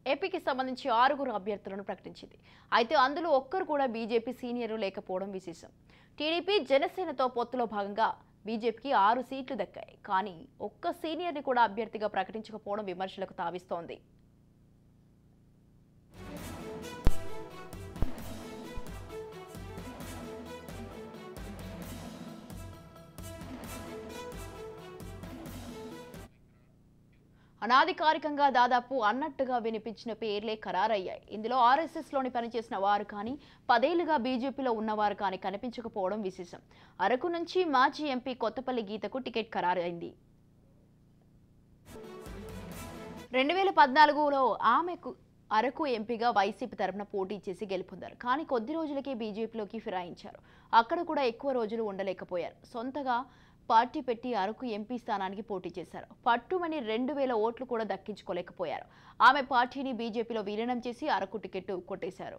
ఏపీకి సంబంధించి ఆరుగురు అభ్యర్థులను ప్రకటించింది అయితే అందులో ఒక్కరు కూడా బీజేపీ సీనియర్ లేకపోవడం విశేషం టీడీపీ జనసేనతో పొత్తులో భాగంగా బీజేపీకి ఆరు సీట్లు దక్కాయి కానీ ఒక్క సీనియర్ని కూడా అభ్యర్థిగా ప్రకటించకపోవడం విమర్శలకు తావిస్తోంది అనాధికారికంగా దాదాపు అన్నట్టుగా వినిపించిన పేర్లే ఖరారయ్యాయి ఇందులో ఆర్ఎస్ఎస్ లోని పనిచేసిన వారు కానీ పదేళ్లుగా బీజేపీలో ఉన్నవారు కానీ కనిపించకపోవడం విశేషం అరకు నుంచి మాజీ ఎంపీ కొత్తపల్లి గీతకు టికెట్ ఖరారైంది రెండు వేల పద్నాలుగులో ఆమెకు అరకు ఎంపీగా వైసీపీ తరపున పోటీ చేసి గెలుపొందారు కానీ కొద్ది రోజులకే బీజేపీలోకి ఫిరాయించారు అక్కడ కూడా ఎక్కువ రోజులు ఉండలేకపోయారు సొంతగా పార్టీ పెట్టి అరకు ఎంపీ స్థానానికి పోటీ చేశారు పట్టుమని రెండు వేల ఓట్లు కూడా దక్కించుకోలేకపోయారు ఆమె పార్టీని బీజేపీలో విలీనం చేసి అరకు టికెట్ కొట్టేశారు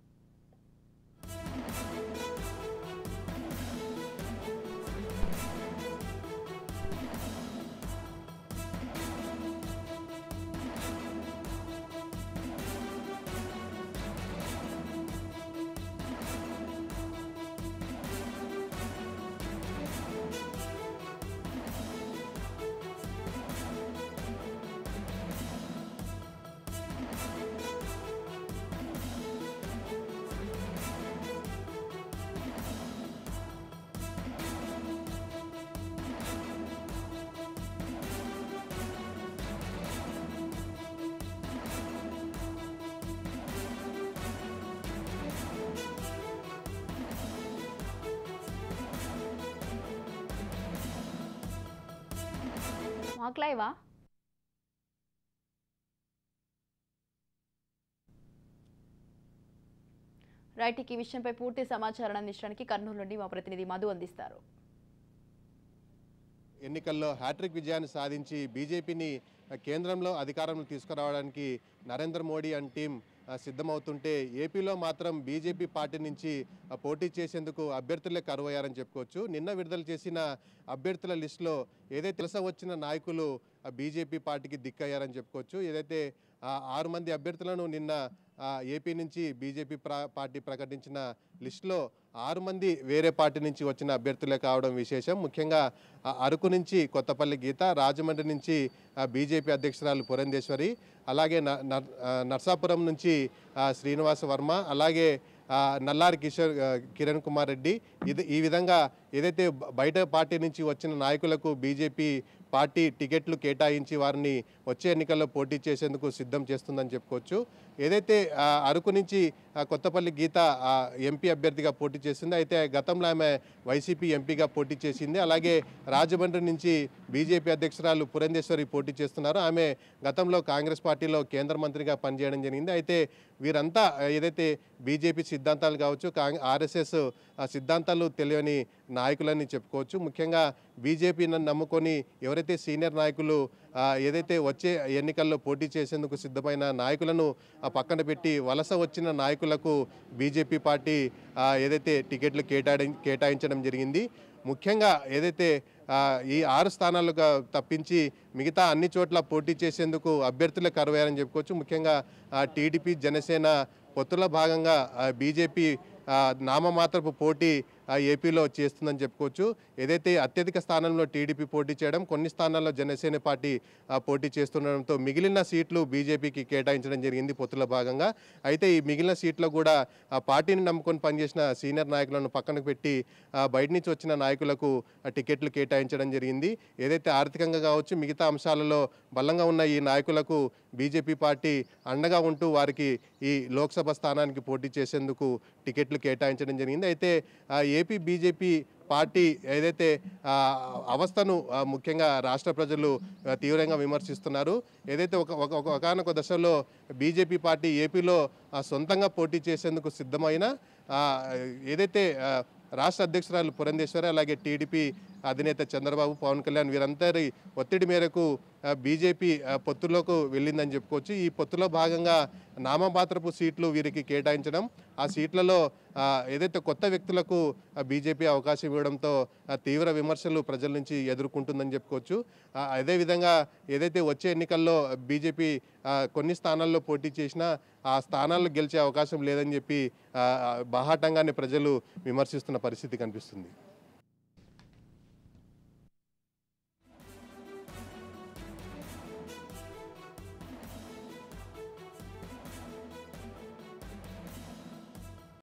మాక్లైవా రైట్ ఈ విషయంపై పూర్తి సమాచారం అందించడానికి కర్నూలు నుండి మా ప్రతినిధి మధు అందిస్తారు ఎన్నికల్లో హ్యాట్రిక్ విజయాన్ని సాధించి బీజేపీని కేంద్రంలో అధికారంలో తీసుకురావడానికి నరేంద్ర మోడీ అండ్ టీం ఆ, సిద్ధమవుతుంటే ఏపీలో మాత్రం బీజేపీ పార్టీ నుంచి ఆ, పోటీ చేసేందుకు అభ్యర్థులే కరువయ్యారని చెప్పుకోవచ్చు నిన్న విడుదల చేసిన అభ్యర్థుల లిస్టులో ఏదైతే తెలుస వచ్చిన నాయకులు ఆ, బీజేపీ పార్టీకి దిక్కయ్యారని చెప్పుకోవచ్చు ఏదైతే ఆ, ఆరు మంది అభ్యర్థులను నిన్న ఆ, ఏపీ నుంచి బీజేపీ ప్ర పార్టీ ప్రకటించిన లిస్టులో ఆరు మంది వేరే పార్టీ నుంచి వచ్చిన అభ్యర్థులే కావడం విశేషం ముఖ్యంగా ఆ, అరకు నుంచి కొత్తపల్లి గీత రాజమండ్రి నుంచి ఆ, బీజేపీ అధ్యక్షురాలు పురంధేశ్వరి అలాగే న- న- ఆ, నర్సాపురం నుంచి ఆ, శ్రీనివాస వర్మ అలాగే ఆ, నల్లారి కిషోర్ ఆ, కిరణ్ కుమార్ రెడ్డి ఇది ఈ విధంగా ఏదైతే బ- బయట పార్టీ నుంచి వచ్చిన నాయకులకు బీజేపీ పార్టీ టికెట్లు కేటాయించి వారిని వచ్చే ఎన్నికల్లో పోటీ చేసేందుకు సిద్ధం చేస్తుందని చెప్పుకోవచ్చు ఏదైతే ఆ, అరకు నుంచి ఆ, కొత్తపల్లి గీత ఆ, ఎంపీ అభ్యర్థిగా పోటీ చేసింది అయితే గతంలో ఆమె వైసీపీ ఎంపీగా పోటీ చేసింది అలాగే రాజమండ్రి నుంచి బీజేపీ అధ్యక్షురాలు పురంధేశ్వరి పోటీ చేస్తున్నారు ఆమె గతంలో కాంగ్రెస్ పార్టీలో కేంద్ర మంత్రిగా పనిచేయడం జరిగింది అయితే వీరంతా ఆ, ఏదైతే బీజేపీ సిద్ధాంతాలు కావచ్చు కాంగ్ ఆర్ఎస్ఎస్ ఆ, సిద్ధాంతాలు తెలియని నాయకులని చెప్పుకోవచ్చు ముఖ్యంగా బీజేపీని నమ్ముకొని ఎవరైతే సీనియర్ నాయకులు ఆ, ఏదైతే వచ్చే ఎన్నికల్లో పోటీ చేసేందుకు సిద్ధమైన నాయకులను ఆ, పక్కన పెట్టి వలస వచ్చిన నాయకులకు బీజేపీ పార్టీ ఆ, ఏదైతే టికెట్లు కేటాయి కేటాయించడం జరిగింది ముఖ్యంగా ఏదైతే ఆ, ఈ ఆరు స్థానాలుగా తప్పించి మిగతా అన్ని చోట్ల పోటీ చేసేందుకు అభ్యర్థులే కరువయ్యారని చెప్పుకోవచ్చు ముఖ్యంగా ఆ, టీడీపీ జనసేన పొత్తుల భాగంగా ఆ, బీజేపీ ఆ, నామమాత్రపు పోటీ ఆ, ఏపీలో చేస్తుందని చెప్పుకోవచ్చు ఏదైతే అత్యధిక స్థానంలో టీడీపీ పోటీ చేయడం కొన్ని స్థానాల్లో జనసేన పార్టీ ఆ, పోటీ చేస్తుండడంతో మిగిలిన సీట్లు బీజేపీకి కేటాయించడం జరిగింది పొత్తుల భాగంగా అయితే ఈ మిగిలిన సీట్లో కూడా ఆ పార్టీని నమ్ముకొని పనిచేసిన సీనియర్ నాయకులను పక్కన పెట్టి ఆ, బయట నుంచి వచ్చిన నాయకులకు ఆ, టికెట్లు కేటాయించడం జరిగింది ఏదైతే ఆర్థికంగా కావచ్చు మిగతా అంశాలలో బలంగా ఉన్న ఈ నాయకులకు బీజేపీ పార్టీ అండగా ఉంటూ వారికి ఈ లోక్సభ స్థానానికి పోటీ చేసేందుకు టికెట్లు కేటాయించడం జరిగింది అయితే ఆ, ఏపీ బీజేపీ పార్టీ ఏదైతే ఆ, అవస్థను ఆ, ముఖ్యంగా రాష్ట్ర ప్రజలు ఆ, తీవ్రంగా విమర్శిస్తున్నారు ఏదైతే ఒక ఒక ఒక- ఒకనొక దశలో బీజేపీ పార్టీ ఏపీలో ఆ, సొంతంగా పోటీ చేసేందుకు సిద్ధమైన ఆ, ఏదైతే ఆ, రాష్ట్ర అధ్యక్షురాలు పురంధేశ్వరి అలాగే టీడీపీ అధినేత చంద్రబాబు పవన్ కళ్యాణ్ వీరందరి ఒత్తిడి మేరకు ఆ, బీజేపీ ఆ, పొత్తులోకి వెళ్ళిందని చెప్పుకోవచ్చు ఈ పొత్తులో భాగంగా నామమాత్రపు సీట్లు వీరికి కేటాయించడం ఆ సీట్లలో ఆ, ఏదైతే కొత్త వ్యక్తులకు ఆ, బీజేపీ అవకాశం ఇవ్వడంతో ఆ, తీవ్ర విమర్శలు ప్రజల నుంచి ఎదుర్కొంటుందని చెప్పుకోవచ్చు ఆ, అదేవిధంగా ఏదైతే వచ్చే ఎన్నికల్లో బీజేపీ ఆ, కొన్ని స్థానాల్లో పోటీ చేసినా ఆ స్థానాల్లో గెలిచే అవకాశం లేదని చెప్పి ఆ, ఆ, బాహాటంగానే ప్రజలు విమర్శిస్తున్న పరిస్థితి కనిపిస్తుంది